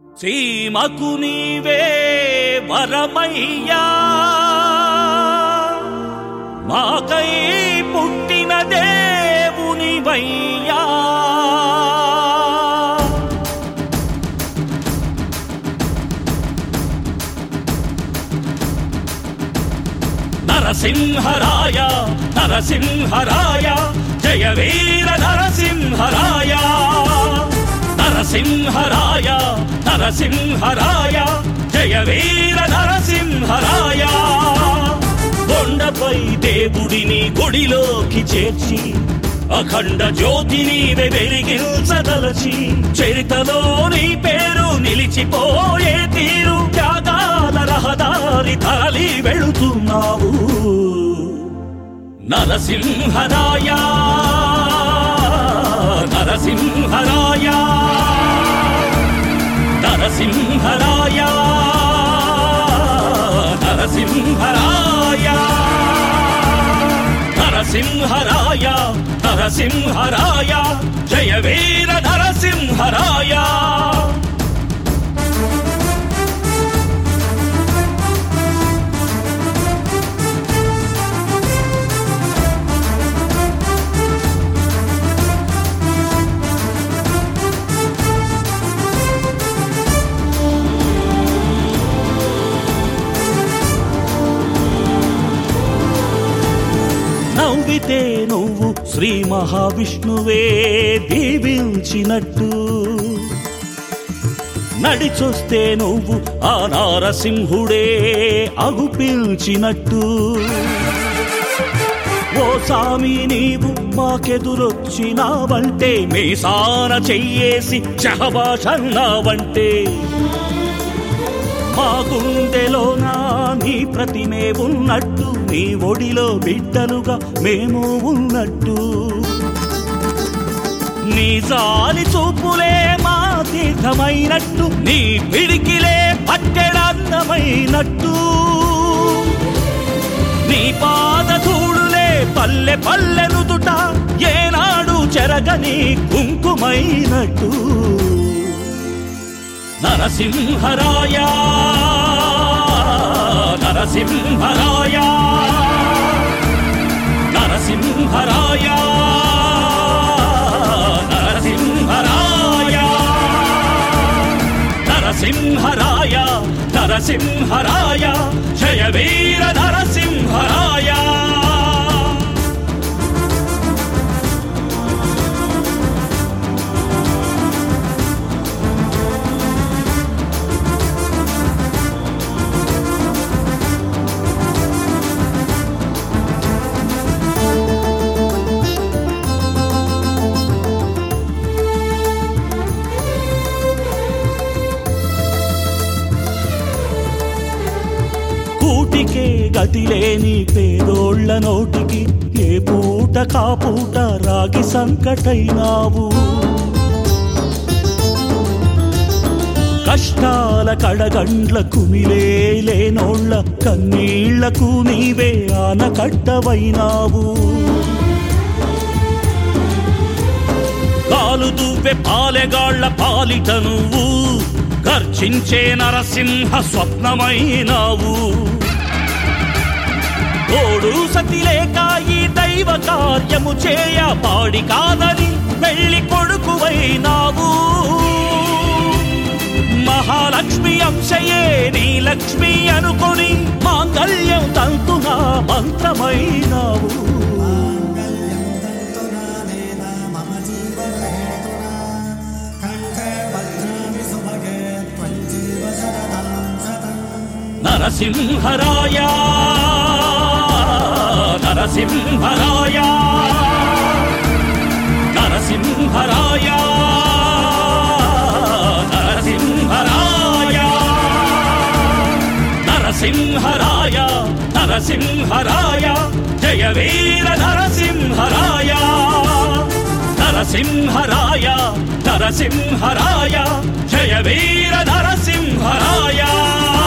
సీమకు నీవే వరమయ్యా మాకై పుట్టిన దేవునివయ్యా నరసింహరాయ నరసింహరాయ జయ వీర నరసింహరాయ నరసింహరాయ నరసింహరాయ జయ వీర నరసింహరాయ కొండపై దేవుడిని గుడిలోకి చేర్చి అఖండ జ్యోతిని వెలిగించదలచి చరితలో నీ పేరు నిలిచిపోయే తీరు త్యాగాల రహదారి తరలి వెళుతున్నావు నరసింహరాయ నరసింహరాయ నరసింహరాయ నరసింహరాయ నరసింహరాయ నరసింహరాయ జయ వీర నరసింహరాయ నవ్వితే నువ్వు శ్రీ మహావిష్ణువే దీవించినట్టు నడిచొస్తే నువ్వు ఆ నారసింహుడే అగుపిల్చినట్టు ఓ సామి నీవు మాకెదురొచ్చినావంటే మీ సాన చెయ్యేసి చహబాషన్నావంటే మా గుండెలోనా నీ ప్రతిమే ఉన్నట్టు నీ ఒడిలో బిడ్డలుగా మేము ఉన్నట్టు నీ జాలి చూపులే మా తీర్థమైనట్టు నీ పిడికిలే పట్టెడన్నమైనట్టు నీ పాద ధూళులే పల్లె పల్లె నుదుట ఏనాడు చెరగని కుంకుమైనట్టు నరసింహరాయ నరసింహరాయ నరసింహరాయ నరసింహరాయ నరసింహరాయ నరసింహరాయ జయ వీర నరసింహరాయ కూటికే గతి లేని పేదోళ్ల నోటికి ఏ పూట కాపూట రాగి సంకటైనావు కష్టాల కడగండ్ల కుమిలే లేనోళ్ళ కన్నీళ్లకు నీవే ఆనకట్టవైనావు కాలు దువ్వె పాలెగాళ్ల పాలిట నువ్వు గర్జించే నరసింహ స్వప్నమైనావు తోడు సతి లేక ఈ దైవ కార్యము చేయ పాడి కాదని వెళ్ళి కొడుకువైనావు మహాలక్ష్మి అంశయే నీ లక్ష్మి అనుకొని మాంగళ్యం తంతునా మంత్రమైనావు मम जीवनहेतुना कण्ठे भद्रामि सुभगे त्वञ्जीव शरदं शतम् నరసింహరాయ నరసింహరాయ నరసింహరాయ నరసింహరాయ నరసింహరాయ నరసింహరాయ జయ వీర నరసింహరాయ నరసింహరాయ నరసింహరాయ జయ వీర నరసింహరాయ